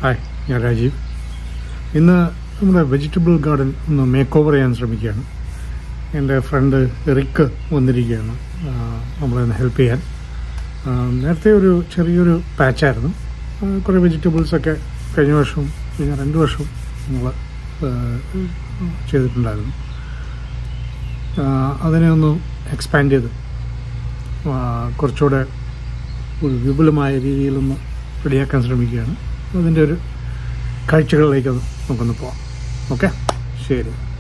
hi ഞാൻ രാജീവ് ഇന്ന് നമ്മുടെ വെജിറ്റബിൾ ഗാർഡൻ ഒന്ന് മേക്ക് ഓവർ ചെയ്യാൻ ശ്രമിക്കുകയാണ് എൻ്റെ ഫ്രണ്ട് റിക്ക് വന്നിരിക്കുകയാണ് ആ, നമ്മളെ ഒന്ന് ഹെൽപ്പ് ചെയ്യാൻ ആ, നേരത്തെ ഒരു ചെറിയൊരു പാച്ചായിരുന്നു ആ, കുറേ വെജിറ്റബിൾസൊക്കെ കഴിഞ്ഞ വർഷവും കഴിഞ്ഞ രണ്ട് വർഷവും നമ്മൾ ചെയ്തിട്ടുണ്ടായിരുന്നു ആ, അതിനെ ഒന്ന് എക്സ്പാൻഡ് ചെയ്ത് ആ, കുറച്ചുകൂടെ ഒരു വിപുലമായ രീതിയിലൊന്ന് റെഡിയാക്കാൻ ശ്രമിക്കുകയാണ് അതിൻ്റെ ഒരു കാഴ്ചകളിലേക്ക് നമുക്കൊന്ന് പോവാം ഓക്കെ ശരി